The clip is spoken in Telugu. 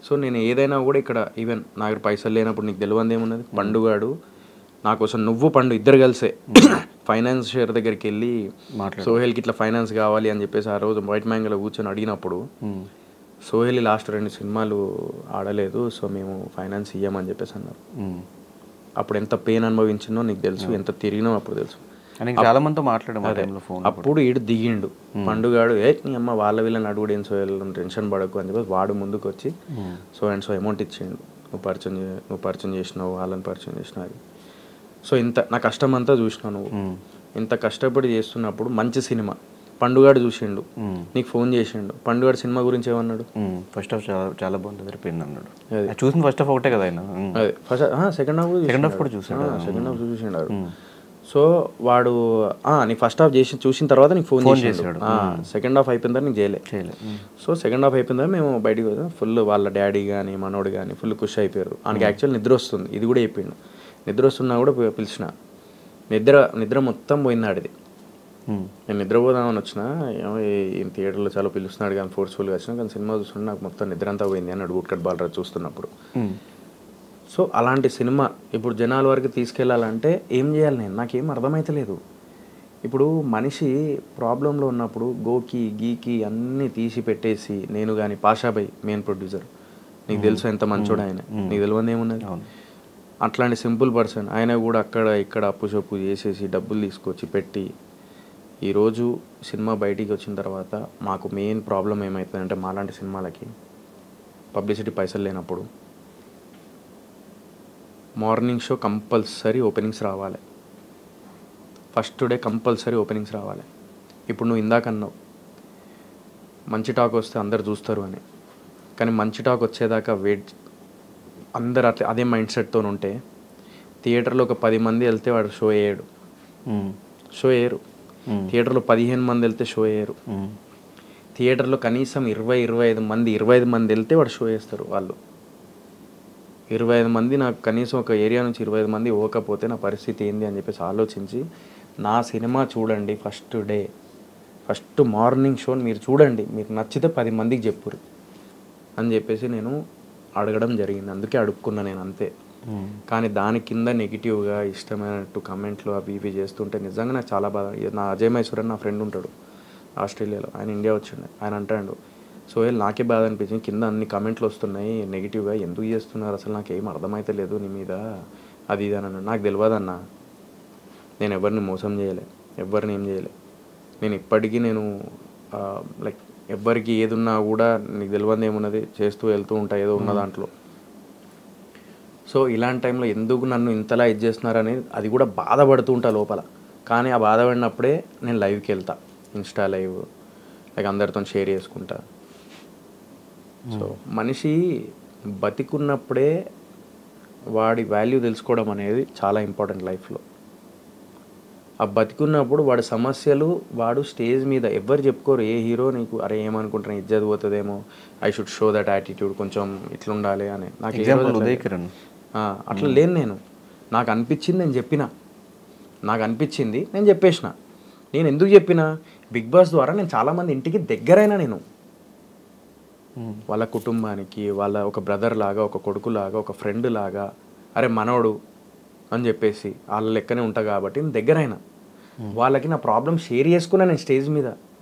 సో నేను ఏదైనా కూడా ఇక్కడ ఈవెన్ నా దగ్గర పైసలు లేనప్పుడు నీకు తెలియంది ఏమున్నది పండుగాడు నా కోసం నువ్వు పండు ఇద్దరు కలిసే ఫైనాన్షియర్ దగ్గరికి వెళ్ళి సోహెల్కి ఇట్లా ఫైనాన్స్ కావాలి అని చెప్పేసి ఆ రోజు వైట్ మ్యాంగోలో కూర్చొని అడిగినప్పుడు సోహెల్ లాస్ట్ రెండు సినిమాలు ఆడలేదు సో మేము ఫైనాన్స్ ఇయ్యమని చెప్పేసి అన్నారు అప్పుడు ఎంత పెయిన్ అనుభవించిందో నీకు తెలుసు ఎంత తిరిగినో అప్పుడు తెలుసు అని చాలా మందితో మాట్లాడాము ఆ టైంలో ఫోన్ అప్పుడు ఈడు దిగిండు పండుగాడు ఏ నీ అమ్మ వాళ్ళ వీళ్ళని అడుగుడు ఏం సో వెళ్ళను టెన్షన్ పడకు అని చెప్పి వాడు ముందుకు వచ్చి సో అండ్ సో అమౌంట్ ఇచ్చిండు నువ్వు పరిచయం చే- నువ్వు పరిచయం చేసినావు వాళ్ళని పరిచయం చేసినావు అది సో ఇంత నా కష్టం అంతా చూసినావు నువ్వు ఇంత కష్టపడి చేస్తున్నప్పుడు మంచి సినిమా పండుగాడు చూసిండు నీకు ఫోన్ చేసిండు పండుగాడు సినిమా గురించి ఏమన్నాడు ఫస్ట్ హాఫ్ చాలా చాలా బాగుంటుంది రిపోయింది అన్నాడు అది చూసిన ఫస్ట్ హాఫ్ ఒకటే కదా ఆయన ఉమ్. అదే first second half Second half కూడా చూసాడు. సెకండ్ హాఫ్ చూసిండాడు సో వాడు ఆ, నీ ఫస్ట్ హాఫ్ చేసి చూసిన తర్వాత నీకు ఫోన్ చేసాడు సెకండ్ హాఫ్ అయిపోయిన తర్వాత నీకు చేయలే చేయలే సో సెకండ్ హాఫ్ అయిపోయిన తర్వాత మేము బయటికి పోతాం ఫుల్ వాళ్ళ డాడీ కానీ మనోడు కానీ ఫుల్ ఖుషి అయిపోయారు ఆయనకి యాక్చువల్ నిద్ర వస్తుంది ఇది కూడా చెప్పిండు నిద్ర వస్తున్నా కూడా పి- పిలిచిన నిద్ర నిద్ర మొత్తం పోయింది ఆడిది ఉమ్. నేను నిద్రపోదామని వచ్చిన ఏమో ఈ- ఈ థియేటర్లో చాలా పిలుస్తున్నాడు కానీ ఫోర్స్ఫుల్గా వచ్చిన కానీ సినిమా చూస్తుంటే నాకు మొత్తం నిద్ర అంతా పోయింది అన్నాడు గుట్కట్ బాలరాజు చూస్తున్నప్పుడు ఉమ్. సో అలాంటి సినిమా ఇప్పుడు జనాల వరకు తీసుకెళ్ళాలంటే ఏం చేయాలి నేను నాకేం అర్థమైతలేదు ఇప్పుడు మనిషి ప్రాబ్లంలో ఉన్నప్పుడు గోకి గీకి అన్నీ తీసి పెట్టేసి నేను కానీ పాషాబాయ్ మెయిన్ ప్రొడ్యూసర్ నీకు తెలుసు ఎంత మంచోడు ఆయన నీకు తెలియదు ఏమున్నది అట్లాంటి సింపుల్ పర్సన్ ఆయన కూడా అక్కడ ఇక్కడ అప్పు చప్పు చేసేసి డబ్బులు తీసుకొచ్చి పెట్టి ఈరోజు సినిమా బయటికి వచ్చిన తర్వాత మాకు మెయిన్ ప్రాబ్లం ఏమవుతుందంటే మాలాంటి సినిమాలకి పబ్లిసిటీ పైసలు లేనప్పుడు మార్నింగ్ షో కంపల్సరీ ఓపెనింగ్స్ రావాలి ఫస్ట్ డే కంపల్సరీ ఓపెనింగ్స్ రావాలి ఇప్పుడు నువ్వు ఇందాక అన్నావు మంచి టాక్ వస్తే అందరు చూస్తారు అని కానీ మంచి టాక్ వచ్చేదాకా వెయిట్ అందరు అట్లా అదే మైండ్ సెట్తో ఉంటే థియేటర్లో ఒక పది మంది వెళ్తే వాడు షో వేయడు ఉమ్. షో వేయరు థియేటర్లో పదిహేను మంది వెళ్తే షో వేయరు ఉమ్. థియేటర్లో కనీసం ఇరవై ఇరవై ఐదు మంది ఇరవై ఐదు మంది వెళ్తే వాడు షో వేస్తారు వాళ్ళు ఇరవై ఐదు మంది నాకు కనీసం ఒక ఏరియా నుంచి ఇరవై ఐదు మంది ఇవ్వకపోతే నా పరిస్థితి ఏంది అని చెప్పేసి ఆలోచించి నా సినిమా చూడండి first day first morning show మీరు చూడండి మీకు నచ్చితే పది మందికి చెప్పురు అని చెప్పేసి నేను అడగడం జరిగింది అందుకే అడుక్కున్నా నేను అంతే ఉమ్. కానీ దాని కింద నెగిటివ్గా ఇష్టమైనట్టు కమెంట్లు అవి ఇవి చేస్తుంటే నిజంగా నాకు చాలా బాధ ఇది నా అజయ్ మైసూర్ అని నా ఫ్రెండ్ ఉంటాడు ఆస్ట్రేలియాలో ఆయన ఇండియా వచ్చిండే ఆయన అంటాడు సోహెల్ నాకే బాధ అనిపించింది కింద అన్ని కమెంట్లు వస్తున్నాయి నెగిటివ్గా ఎందుకు చేస్తున్నారు అసలు నాకు ఏం అర్థమైతే లేదు నీ మీద అది ఇది అని అన్నాడు నాకు తెలియదు అన్న నేను ఎవరిని మోసం చేయలే ఎవరిని ఏం చేయలే నేను ఇప్పటికీ నేను లైక్ ఎవ్వరికి ఏది ఉన్నా కూడా నీకు తెలియదు ఏమున్నది చేస్తూ వెళ్తూ ఉంటా ఏదో ఉన్న దాంట్లో సో ఇలాంటి టైంలో ఎందుకు నన్ను ఇంతలా ఇది చేస్తున్నారని అది కూడా బాధపడుతూ ఉంటా లోపల కానీ ఆ బాధపడినప్పుడే నేను లైవ్కి వెళ్తా ఇన్స్టా లైవ్ లైక్ అందరితో షేర్ చేసుకుంటా సో మనిషి బతికున్నప్పుడే వాడి వాల్యూ తెలుసుకోవడం అనేది చాలా ఇంపార్టెంట్ లైఫ్లో ఆ బతికున్నప్పుడు వాడి సమస్యలు వాడు స్టేజ్ మీద ఎవ్వరు చెప్పుకోరు ఏ హీరో నీకు అరే ఏమనుకుంటున్నా ఇజ్జత్ పోతుందేమో I should show that attitude కొంచెం ఇట్లుండాలి అని నాకు ఏ రోజు ఎగ్జాంపుల్ అట్లా ఉదయ్ లేదు. కిరణ్ ఆ, అట్లా లేను నేను నాకు అనిపించింది నేను చెప్పిన నాకు అనిపించింది నేను చెప్పేసిన నేను ఎందుకు చెప్పిన బిగ్ బాస్ ద్వారా నేను చాలామంది ఇంటికి దగ్గరైనా నేను ఉమ్. వాళ్ళ కుటుంబానికి వాళ్ళ ఒక బ్రదర్ లాగా ఒక కొడుకు లాగా ఒక ఫ్రెండ్ లాగా అరే మనోడు అని చెప్పేసి వాళ్ళ లెక్కనే ఉంటా కాబట్టి నేను దగ్గరైనా వాళ్ళకి నా ప్రాబ్లం షేర్ చేసుకున్నా నేను స్టేజ్ మీద